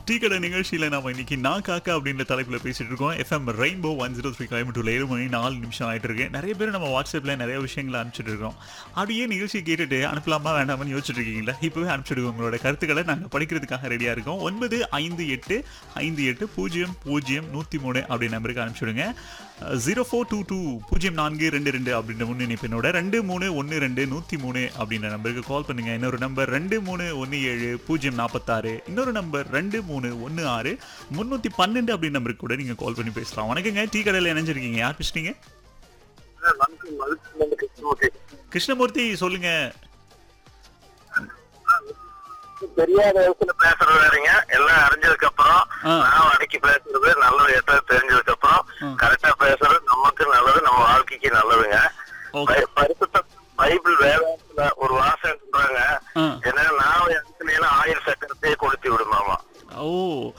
Tea கடை நிகழ்ச்சியில நாம இன்னைக்கு நான் காக்கா அப்படின்ற தலைப்புல பேசிட்டு இருக்கோம் FM rainbow one zero three கோயம்புத்தூர்ல ஏழு மணி நாலு நிமிஷம் ஆயிட்டு இருக்கு நிறைய பேர் நம்ம வாட்ஸ்அப்ல நிறைய விஷயங்களை அனுப்பிச்சிட்டு இருக்கோம் அப்படியே நிகழ்ச்சி கேட்டுட்டு அனுப்பலாமா வேண்டாமான்னு யோசிச்சுட்டு இருக்கீங்களா இப்பவே அனுப்பிச்சிடுங்க உங்களோட கருத்துக்களை நாங்க படிக்கிறதுக்காக ரெடியா இருக்கோம் ஒன்பது ஐந்து எட்டு ஐந்து எட்டு பூஜ்ஜியம் பூஜ்ஜியம் நூத்தி மூணு அப்படி நம்பருக்கு அனுப்பிச்சிடுங்க ஜீரோ ஃபோர் டூ டூ பூஜ்ஜியம் நான்கு ரெண்டு ரெண்டு அப்படின்ற முன்னிணைப்பினோட ரெண்டு மூணு ஒன்று ரெண்டு நூற்றி மூணு அப்படின்ற நம்பருக்கு கால் பண்ணுங்க இன்னொரு நம்பர் ரெண்டு மூணு ஒன்று ஏழு பூஜ்ஜியம் நாற்பத்தாறு இன்னொரு நம்பர் ரெண்டு மூணு ஒன்று ஆறு முந்நூற்றி பன்னெண்டு அப்படி நம்பருக்கு கூட நீங்கள் கால் பண்ணி பேசலாம் வணக்கங்க டீ கடையில் இணைஞ்சிருக்கீங்க யார் பேசுறீங்க நமக்கு மதுரையில இருந்து கிருஷ்ணமூர்த்தி. கிருஷ்ணமூர்த்தி சொல்லுங்க தெரியாத வயசுல பேசுறது வேறீங்க எல்லாம் அறிஞ்சதுக்கு அப்புறம் ஆ. நான் அடக்கி பேசுறது நல்லது எட்ட தெரிஞ்சதுக்கு அப்புறம் ஆ. கரெக்டா பேசுறது நமக்கு நல்லது நம்ம வாழ்க்கைக்கு நல்லதுங்க ஓகே பை- பரிசுத்த பைபிள் வேதாந்தத்துல ஒரு வாசம் சொல்றாங்க ஆ ஏன்னா நான் இடத்துல எல்லாம் ஆயுள் சக்கரத்தையே கொளுத்தி விடுமாமா ஓ